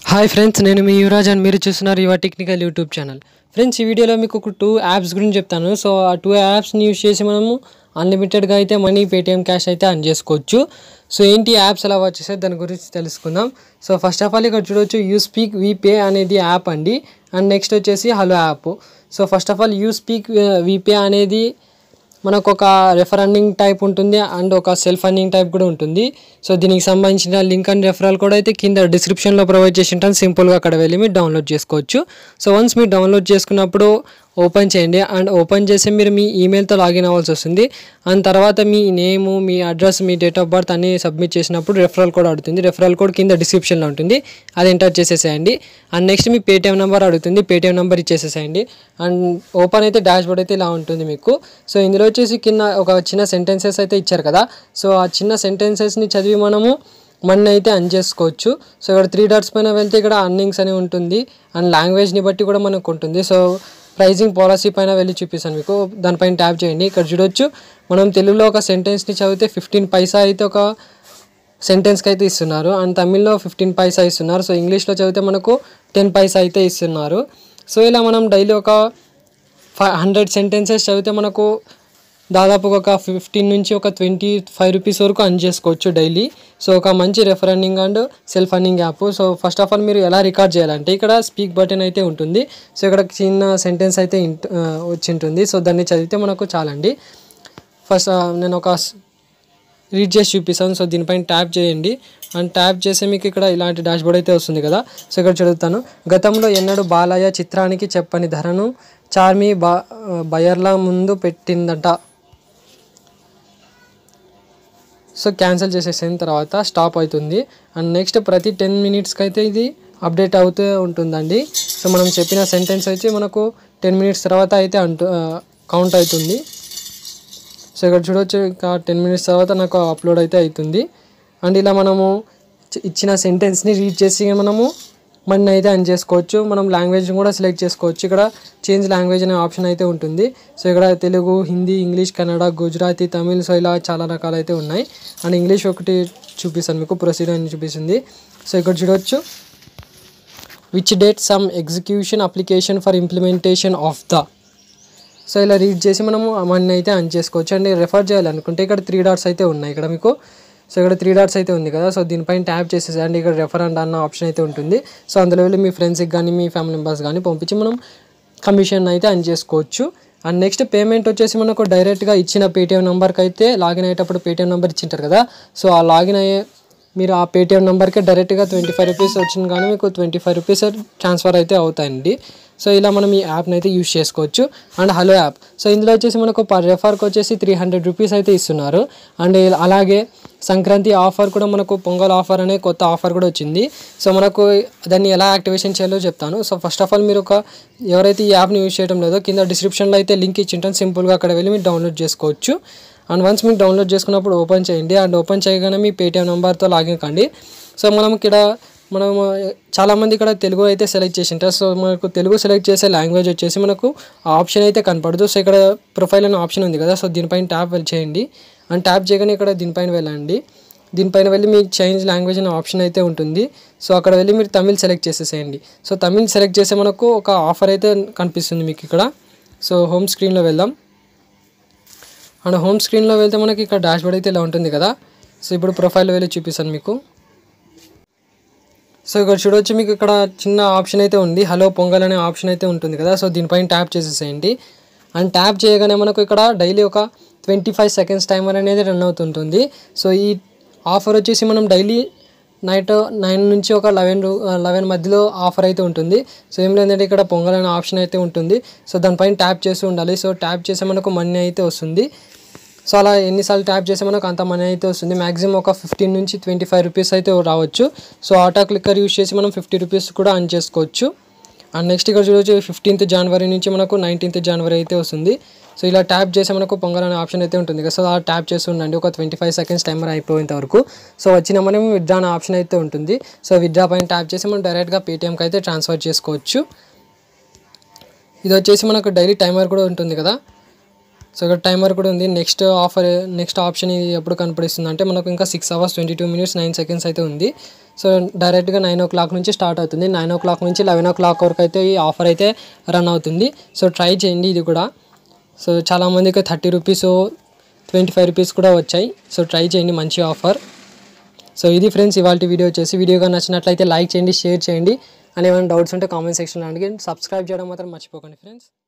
hi friends నేను మీ Yuvraj and మీరు చూస్తున్నారు యువ టెక్నికల్ యూట్యూబ్ ఛానల్ ఫ్రెండ్స్ ఈ వీడియోలో మీకు ఒక టూ యాప్స్ గురించి చెప్తాను సో ఆ టూ యాప్స్ని యూస్ చేసి మనము అన్లిమిటెడ్గా అయితే మనీ పేటిఎం క్యాష్ అయితే అన్ చేసుకోవచ్చు సో ఏంటి యాప్స్ ఎలా వచ్చేసే దాని గురించి తెలుసుకుందాం సో ఫస్ట్ ఆఫ్ ఆల్ ఇక్కడ చూడొచ్చు యూ స్పీక్ వీపే అనేది యాప్ అండి అండ్ నెక్స్ట్ వచ్చేసి hello app so first of all you speak WePay అనేది మనకు ఒక రెఫర్ అర్నింగ్ టైప్ ఉంటుంది అండ్ ఒక సెల్ఫ్ అర్నింగ్ టైప్ కూడా ఉంటుంది సో దీనికి సంబంధించిన లింక్ అండ్ రెఫరల్ కూడా అయితే కింద డిస్క్రిప్షన్లో ప్రొవైడ్ చేసి ఉంటాను సింపుల్గా అక్కడ వెళ్ళి మీరు డౌన్లోడ్ చేసుకోవచ్చు సో వన్స్ మీరు డౌన్లోడ్ చేసుకున్నప్పుడు ఓపెన్ చేయండి అండ్ ఓపెన్ చేసి మీరు మీ ఈమెయిల్తో లాగిన్ అవ్వాల్సి వస్తుంది అండ్ తర్వాత మీ నేము మీ అడ్రస్ మీ డేట్ ఆఫ్ బర్త్ అన్ని సబ్మిట్ చేసినప్పుడు రెఫరల్ కోడ్ అడుగుతుంది రెఫరల్ కోడ్ కింద డిస్క్రిప్షన్లో ఉంటుంది అది ఎంటర్ చేసేసేయండి అండ్ నెక్స్ట్ మీ పేటిఎం నెంబర్ అడుగుతుంది పేటిఎం నెంబర్ ఇచ్చేసేసేయండి అండ్ ఓపెన్ అయితే డాష్ బోర్డ్ అయితే ఇలా ఉంటుంది మీకు సో ఇందులో వచ్చేసి కింద ఒక చిన్న సెంటెన్సెస్ అయితే ఇచ్చారు కదా సో ఆ చిన్న సెంటెన్సెస్ని చదివి మనము మనీ అయితే అన్ చేసుకోవచ్చు సో ఇక్కడ త్రీ డాట్స్ పైన వెళ్తే ఇక్కడ అర్నింగ్స్ అని ఉంటుంది అండ్ లాంగ్వేజ్ని బట్టి కూడా మనకు ఉంటుంది సో ప్రైజింగ్ పాలసీ పైన వెళ్ళి చూపిస్తాను మీకు దానిపైన ట్యాప్ చేయండి ఇక్కడ చూడొచ్చు మనం తెలుగులో ఒక సెంటెన్స్ని చదివితే ఫిఫ్టీన్ పైసా అయితే ఒక సెంటెన్స్కి అయితే ఇస్తున్నారు అండ్ తమిళ్లో ఫిఫ్టీన్ పైసా ఇస్తున్నారు సో ఇంగ్లీష్లో చదివితే మనకు టెన్ పైసా అయితే ఇస్తున్నారు సో ఇలా మనం డైలీ ఒక ఫైవ్ హండ్రెడ్ సెంటెన్సెస్ చదివితే మనకు దాదాపు ఒక ఫిఫ్టీన్ నుంచి ఒక ట్వంటీ ఫైవ్ రూపీస్ వరకు అర్న్ చేసుకోవచ్చు డైలీ సో ఒక మంచి refer earning and self earning app so first of all మీరు ఎలా రికార్డ్ చేయాలంటే ఇక్కడ స్పీక్ బటన్ అయితే ఉంటుంది సో ఇక్కడ చిన్న సెంటెన్స్ అయితే ఇంట్- ఆ, వచ్చి ఉంటుంది సో దాన్ని చదివితే మనకు చాలండి ఫస్ట్ ఆ, నేను ఒక రీడ్ చేసి చూపిస్తాను సో దీనిపైన ట్యాప్ చేయండి అండ్ ట్యాప్ చేస్తే మీకు ఇక్కడ ఇలాంటి డాష్ బోర్డ్ అయితే వస్తుంది కదా సో ఇక్కడ చదువుతాను గతంలో ఎన్నడూ బాలయ్య చిత్రానికి చెప్పని ధరను చార్మి బా బయర్ల ముందు పెట్టిందట సో క్యాన్సిల్ చేసేసిన తర్వాత స్టాప్ అవుతుంది అండ్ నెక్స్ట్ ప్రతి టెన్ మినిట్స్కి అయితే ఇది అప్డేట్ అవుతూ ఉంటుందండి సో మనం చెప్పిన సెంటెన్స్ అయితే మనకు టెన్ మినిట్స్ తర్వాత అయితే అంటు కౌంట్ అవుతుంది సో ఇక్కడ చూడొచ్చు ఇంకా టెన్ మినిట్స్ తర్వాత నాకు అప్లోడ్ అయితే అవుతుంది అండ్ ఇలా మనము ఇచ్చి- ఇచ్చిన సెంటెన్స్ని రీడ్ చేసి మనము మనీ అయితే అన్ చేసుకోవచ్చు మనం లాంగ్వేజ్ కూడా సెలెక్ట్ చేసుకోవచ్చు ఇక్కడ చేంజ్ లాంగ్వేజ్ అనే ఆప్షన్ అయితే ఉంటుంది సో ఇక్కడ తెలుగు హిందీ ఇంగ్లీష్ కన్నడ గుజరాతీ తమిళ్ సో ఇలా చాలా రకాలు అయితే ఉన్నాయి అండ్ ఇంగ్లీష్ ఒకటి చూపిస్తాను మీకు ప్రొసీడ్ అని చూపిస్తుంది సో ఇక్కడ చూడొచ్చు which date some execution application for implementation of the so ఇలా రీడ్ చేసి మనము మనీ అయితే అన్ చేసుకోవచ్చు అండ్ రెఫర్ చేయాలనుకుంటే ఇక్కడ త్రీ డాట్స్ అయితే ఉన్నాయి ఇక్కడ మీకు సో ఇక్కడ త్రీ డాట్స్ అయితే ఉంది కదా సో దీనిపైన ట్యాప్ చేసేసి అండ్ ఇక్కడ రెఫర్ అండ్ అన్న ఆప్షన్ అయితే ఉంటుంది సో అందులో వెళ్ళి మీ ఫ్రెండ్స్కి కానీ మీ ఫ్యామిలీ మెంబర్స్ కానీ పంపించి మనం కమిషన్ అయితే అన్ చేసుకోవచ్చు అండ్ నెక్స్ట్ పేమెంట్ వచ్చేసి మనకు డైరెక్ట్గా ఇచ్చిన పేటిఎం నెంబర్కి అయితే లాగిన్ అయ్యేటప్పుడు పేటిఎం నెంబర్ ఇచ్చింటారు కదా సో ఆ లాగిన్ అయ్యే మీరు ఆ పేటిఎం నెంబర్కి డైరెక్ట్గా ట్వంటీ ఫైవ్ రూపీస్ వచ్చింది కానీ మీకు ట్వంటీ ఫైవ్ రూపీస్ ట్రాన్స్ఫర్ అయితే అవుతాయండి సో ఇలా మనం ఈ యాప్ని అయితే యూస్ చేసుకోవచ్చు అండ్ హలో యాప్ సో ఇందులో వచ్చేసి మనకు పర్ రెఫర్కి వచ్చేసి త్రీ హండ్రెడ్ రూపీస్ అయితే ఇస్తున్నారు అండ్ ఇలా- అలాగే సంక్రాంతి ఆఫర్ కూడా మనకు పొంగల్ ఆఫర్ అనే కొత్త ఆఫర్ కూడా వచ్చింది సో మనకు దాన్ని ఎలా యాక్టివేషన్ చేయాలో చెప్తాను సో ఫస్ట్ ఆఫ్ ఆల్ మీరు ఒక ఎవరైతే ఈ యాప్ని యూస్ చేయడం లేదో కింద డిస్క్రిప్షన్లో అయితే లింక్ ఇచ్చింటాను సింపుల్గా అక్కడ వెళ్ళి మీరు డౌన్లోడ్ చేసుకోవచ్చు అండ్ వన్స్ మీకు డౌన్లోడ్ చేసుకున్నప్పుడు ఓపెన్ చేయండి అండ్ ఓపెన్ చేయగానే మీ పేటిఎం నెంబర్తో లాగిన్ కండి సో మనం ఇక్కడ మనం చాలామంది ఇక్కడ తెలుగు అయితే సెలెక్ట్ చేసి ఉంటారు సో మనకు తెలుగు సెలెక్ట్ చేసే లాంగ్వేజ్ వచ్చేసి మనకు ఆ ఆప్షన్ అయితే కనపడదు సో ఇక్కడ ప్రొఫైల్ అనే ఆప్షన్ ఉంది కదా సో దీనిపైన ట్యాప్ వెళ్ళి చేయండి అండ్ ట్యాప్ చేయగానే ఇక్కడ దీనిపైన వెళ్ళండి దీనిపైన వెళ్ళి మీకు చేంజ్ లాంగ్వేజ్ అనే ఆప్షన్ అయితే ఉంటుంది సో అక్కడ వెళ్ళి మీరు తమిళ్ సెలెక్ట్ చేసేసేయండి సో తమిళ్ సెలెక్ట్ చేస్తే మనకు ఒక ఆఫర్ అయితే కనిపిస్తుంది మీకు ఇక్కడ సో హోమ్ స్క్రీన్లో వెళ్దాం అండ్ హోమ్ స్క్రీన్లో వెళ్తే మనకి ఇక్కడ డాష్ బోర్డ్ అయితే ఇలా ఉంటుంది కదా సో ఇప్పుడు ప్రొఫైల్ వెళ్ళి చూపిస్తాను మీకు సో ఇక్కడ చూడవచ్చు మీకు ఇక్కడ చిన్న ఆప్షన్ అయితే ఉంది హలో పొంగల్ అనే ఆప్షన్ అయితే ఉంటుంది కదా సో దీనిపైన ట్యాప్ చేసేసేయండి అండ్ ట్యాప్ చేయగానే మనకు ఇక్కడ డైలీ ఒక ట్వంటీ ఫైవ్ సెకండ్స్ టైమర్ అనేది రన్ అవుతుంటుంది సో ఈ ఆఫర్ వచ్చేసి మనం డైలీ నైట్ నైన్ నుంచి ఒక లెవెన్ లెవెన్ మధ్యలో ఆఫర్ అయితే ఉంటుంది సో ఏం లేదంటే ఇక్కడ పొంగల్ అనే ఆప్షన్ అయితే ఉంటుంది సో దానిపైన ట్యాప్ చేస్తూ ఉండాలి సో ట్యాప్ చేస్తే మనకు మనీ అయితే వస్తుంది సో అలా ఎన్నిసార్లు ట్యాప్ చేస్తే మనకు అంత మనీ అయితే వస్తుంది మ్యాక్సిమం ఒక ఫిఫ్టీన్ నుంచి ట్వంటీ ఫైవ్ రూపీస్ అయితే రావచ్చు సో ఆటో క్లిక్కర్ యూస్ చేసి మనం ఫిఫ్టీ రూపీస్ కూడా అన్ చేసుకోవచ్చు అండ్ నెక్స్ట్ ఇక్కడ చూడవచ్చు ఫిఫ్టీన్త్ జనవరి నుంచి మనకు నైన్టీన్త్ జనవరి అయితే వస్తుంది సో ఇలా ట్యాప్ చేస్తే మనకు పొంగల్ అనే ఆప్షన్ అయితే ఉంటుంది కదా సో ఆ ట్యాప్ చేసి ఉండండి ఒక ట్వంటీ ఫైవ్ సెకండ్స్ టైమర్ అయిపోయేంత వరకు సో వచ్చిన మనం విత్డ్రా అనే ఆప్షన్ అయితే ఉంటుంది సో విత్డ్రా పైన ట్యాప్ చేసి మనం డైరెక్ట్గా పేటిఎంకి అయితే ట్రాన్స్ఫర్ చేసుకోవచ్చు ఇది వచ్చేసి మనకు డైలీ టైమర్ కూడా ఉంటుంది కదా సో ఇక్కడ టైమర్ కూడా ఉంది నెక్స్ట్ ఆఫర్ నెక్స్ట్ ఆప్షన్ ఇది ఎప్పుడు కనపడిస్తుంది అంటే మనకు ఇంకా six hours twenty two minutes nine seconds అయితే ఉంది సో డైరెక్ట్గా నైన్ ఓ క్లాక్ నుంచి స్టార్ట్ అవుతుంది నైన్ ఓ క్లాక్ నుంచి లెవెన్ ఓ క్లాక్ వరకు అయితే ఈ ఆఫర్ అయితే రన్ అవుతుంది సో ట్రై చేయండి ఇది కూడా సో చాలామందికి thirty rupees twenty five rupees కూడా వచ్చాయి సో ట్రై చేయండి మంచి ఆఫర్ సో ఇది ఫ్రెండ్స్ ఇవాళ వీడియో వచ్చేసి వీడియోగా నచ్చినట్లయితే లైక్ చేయండి షేర్ చేయండి అని ఏమైనా డౌట్స్ ఉంటే కామెంట్ సెక్షన్లో అడిగి సబ్స్క్రైబ్ చేయడం మాత్రం మర్చిపోకండి ఫ్రెండ్స్